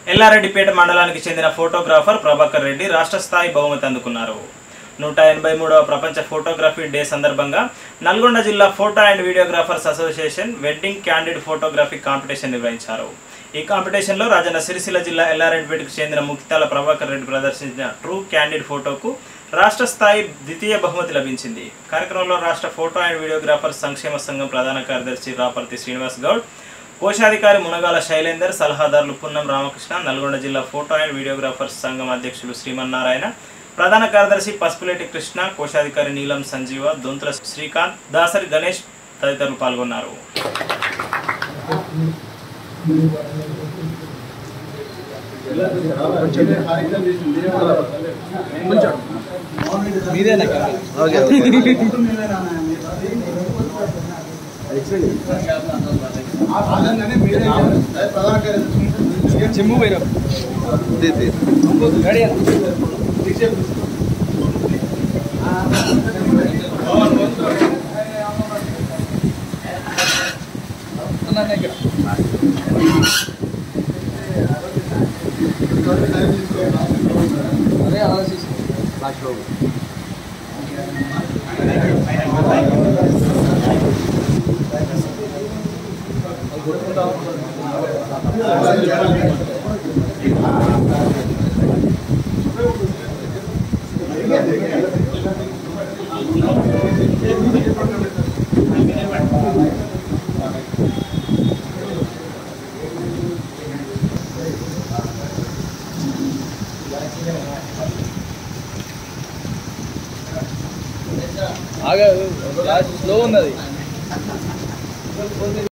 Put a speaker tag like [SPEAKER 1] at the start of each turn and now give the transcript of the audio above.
[SPEAKER 1] ఎల్లారెడ్డిపేట మండలానికి చెందిన ఫోటోగ్రాఫర్ ప్రభాకర్ రెడ్డి రాష్ట్ర స్థాయి బహుమతి అందుకున్నారు నూట ఎనభై మూడవ ప్రపంచ ఫోటోగ్రఫీ డే సందర్భంగా నల్గొండ జిల్లా photo and videographers association wedding candid photography competition నిర్వహించారు ఈ కాంపిటీషన్లో రాజన్న సిరిసిల్ల జిల్లా ఎల్లారెడ్డిపేటకు చెందిన ముక్తాల ప్రభాకర్ రెడ్డి ప్రదర్శించిన ట్రూ క్యాండిడ్ ఫోటోకు రాష్ట్ర స్థాయి ద్వితీయ బహుమతి లభించింది కార్యక్రమంలో రాష్ట్ర ఫోటో అండ్ వీడియోగ్రాఫర్స్ సంక్షేమ సంఘం ప్రధాన కార్యదర్శి రాపర్తి శ్రీనివాస్ గౌడ్ కోశాధికారి మునగాల శైలేందర్ సలహాదారులు పున్నం రామకృష్ణ నల్గొండ జిల్లా ఫోటో అండ్ వీడియోగ్రాఫర్స్ సంఘం అధ్యక్షులు శ్రీమన్నారాయణ ప్రధాన కార్యదర్శి పసుపులేటి కృష్ణ కోశాధికారి నీలం సంజీవ దొంతుల శ్రీకాంత్ దాసరి గణేష్ తదితరులు పాల్గొన్నారు
[SPEAKER 2] ఓకే ఓకే
[SPEAKER 3] చెమ్ము పోయిరా
[SPEAKER 2] ది, ది.
[SPEAKER 3] అన్న ఇక్కడ అదే ఆలోచిస్తుంది లాస్ట్ లో ఆగా స్లో ఉన్నది